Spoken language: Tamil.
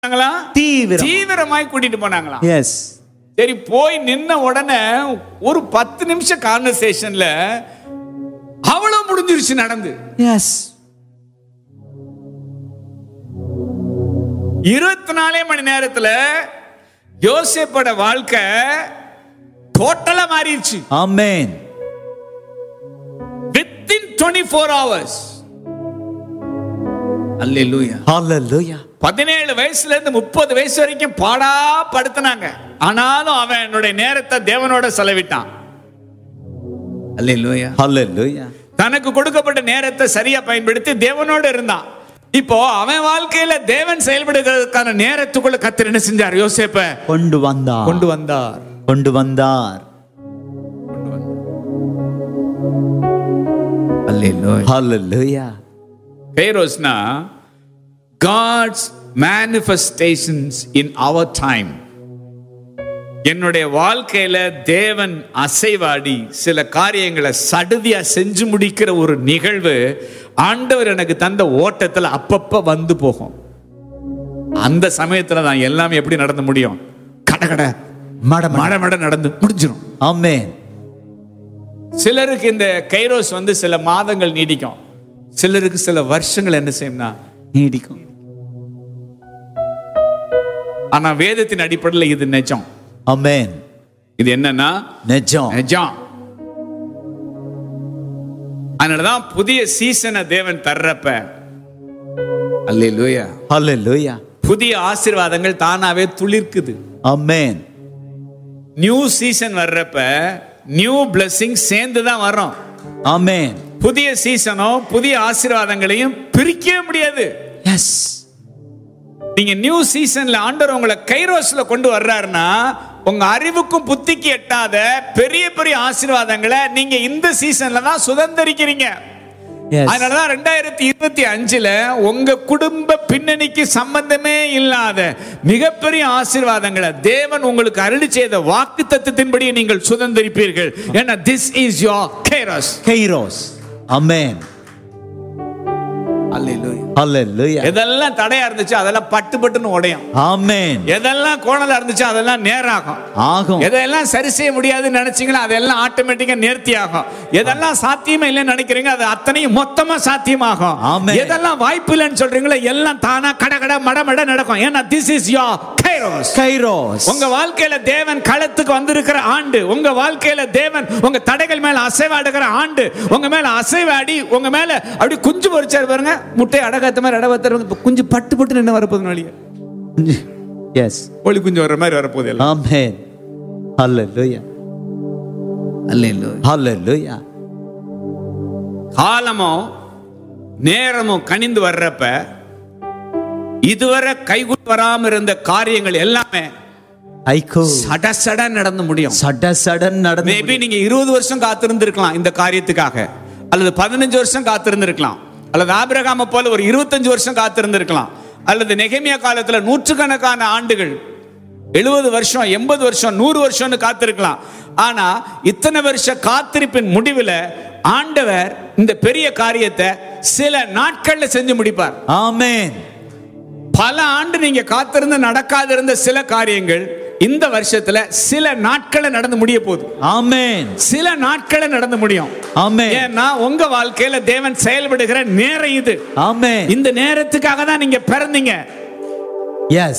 போனாங்களா? தீவிரம் தீவிரமாய் கூட்டிட்டு போனாங்களாம் எஸ் சரி போய் நின்ன உடனே ஒரு பத்து நிமிஷம் கான்வர்சேஷன்ல அவ்வளவு முடிஞ்சிருச்சு நடந்து எஸ் இருபத்தி நாலே மணி நேரத்துல யோசேப்போட வாழ்க்கை டோட்டலா மாறிடுச்சு amen within twenty four hours hallelujah ஹalleluya பதினேழு வயசுல இருந்து முப்பது வயசு வரைக்கும் பாடா படுத்தினாங்க ஆனாலும் அவன் என்னுடைய நேரத்தை தேவனோட செலவிட்டான் அல்லேலூயா ஹalleluya தனக்கு கொடுக்கப்பட்ட நேரத்தை சரியா பயன்படுத்தி தேவனோட இருந்தான் இப்போ அவன் வாழ்க்கையில தேவன் செயல்படுகிறதுக்கான நேரத்துக்குள்ள கத்தர் என்ன செஞ்சார் யோசேப்ப கொண்டு வந்தார் கொண்டு வந்தார் கொண்டு வந்தார் ஹalleluya கைரோஸ்னா God's manifestations in our time என்னுடைய வாழ்க்கையில தேவன் அசைவாடி சில காரியங்களை சடுதியா செஞ்சு முடிக்கிற ஒரு நிகழ்வு ஆண்டவர் எனக்கு தந்த ஓட்டத்துல அப்பப்ப வந்து போகும் அந்த சமயத்துல தான் எல்லாமே எப்படி நடந்து முடியும் கட கட மட மட மட மட நடந்து முடிஞ்சிரும் ஆமென் சிலருக்கு இந்த கைரோஸ் வந்து சில மாதங்கள் நீடிக்கும் சிலருக்கு சில வருஷங்கள் என்ன செய்யும்னா நீடிக்கும் ஆனா வேதத்தின் அடிப்படையில் இது நிஜம் ஆமென் இது என்னன்னா நிஜம் நிஜம் அதனாலதான் புதிய சீசனை தேவன் தர்றப்ப அல்லேலூயா ஹalleluya புதிய ஆசீர்வாதங்கள் தானாவே துளிர்க்குது ஆமென் நியூ சீசன் வர்றப்ப நியூ blessing சேர்ந்து தான் வரும் ஆமென் புதிய சீசனோ புதிய ஆசீர்வாதங்களையும் பிரிக்கவே முடியாது எஸ் நீங்க நியூ சீசன்ல ஆண்டவர் உங்களை கைரோஸ்ல கொண்டு வர்றாருன்னா உங்க அறிவுக்கும் புத்திக்கு எட்டாத பெரிய பெரிய ஆசீர்வாதங்களை நீங்க இந்த சீசன்ல தான் சுதந்திரிக்கிறீங்க எஸ் அதனாலதான் ரெண்டாயிரத்தி இருபத்தி அஞ்சுல உங்க குடும்ப பின்னணிக்கு சம்பந்தமே இல்லாத மிகப்பெரிய ஆசீர்வாதங்களை தேவன் உங்களுக்கு அருளி செய்த வாக்கு தத்துவத்தின்படி நீங்கள் சுதந்திரிப்பீர்கள் ஏன்னா this is your kairos kairos amen ஹalleluya எதெல்லாம் தடையா இருந்துச்சு அதெல்லாம் பட்டு பட்டுன்னு உடையும் ஆமென் எதெல்லாம் கோணலா இருந்துச்சு அதெல்லாம் நேராகும் ஆகும் எதெல்லாம் சரி செய்ய முடியாதுன்னு நினைச்சீங்களோ அதெல்லாம் ஆட்டோமேட்டிக்கா நேர்த்தி ஆகும் எதெல்லாம் சாத்தியமே இல்லைன்னு நினைக்கிறீங்க அது அத்தனையும் மொத்தமா சாத்தியமாகும் ஆமென். எதெல்லாம் வாய்ப்பு இல்லைன்னு சொல்றீங்களோ எல்லாம் தானா கட கட மட மட நடக்கும் ஏன்னா this is your kairos kairos உங்க வாழ்க்கையில தேவன் களத்துக்கு வந்திருக்கிற ஆண்டு உங்க வாழ்க்கையில தேவன் உங்க தடைகள் மேல அசைவாடுகிற ஆண்டு உங்க மேல அசைவாடி உங்க மேல அப்படி குஞ்சு பொறிச்சாரு பாருங்க முட்டை அடகாத்த மாதிரி அடகாத்த குஞ்சு பட்டு பட்டு நின்று வரப்போகுது வழிய எஸ் கோழி குஞ்சு வர்ற மாதிரி வரப்போகுது எல்லாம் ஆமென் ஹalleluya ஹalleluya காலமும் நேரமும் கனிந்து வர்றப்ப இதுவரை கைகூட வராம இருந்த காரியங்கள் எல்லாமே ஐகோ சட சட நடந்து முடியும் சட சடன் நடந்து மேபி நீங்க இருபது வருஷம் காத்திருந்திருக்கலாம் இந்த காரியத்துக்காக அல்லது பதினஞ்சு வருஷம் காத்திருந்திருக்கலாம் அல்லது ஆபிரகாம போல ஒரு இருபத்தஞ்சு வருஷம் காத்திருந்திருக்கலாம் அல்லது நெகமியா காலத்துல நூற்றுக்கணக்கான ஆண்டுகள் எழுபது வருஷம் எண்பது வருஷம் நூறு வருஷம்னு காத்திருக்கலாம் ஆனா இத்தனை வருஷ காத்திருப்பின் முடிவில் ஆண்டவர் இந்த பெரிய காரியத்தை சில நாட்கள்ல செஞ்சு முடிப்பார் ஆமென் பல ஆண்டு நீங்க காத்திருந்து நடக்காதிருந்த சில காரியங்கள் இந்த வருஷத்துல சில நாட்களை நடந்து முடிய போகுது ஆமென் சில நாட்களை நடந்து முடியும் ஆமென் ஏன்னா உங்க வாழ்க்கையில தேவன் செயல்படுகிற நேரம் இது ஆமென் இந்த நேரத்துக்காக தான் நீங்க பிறந்தீங்க எஸ்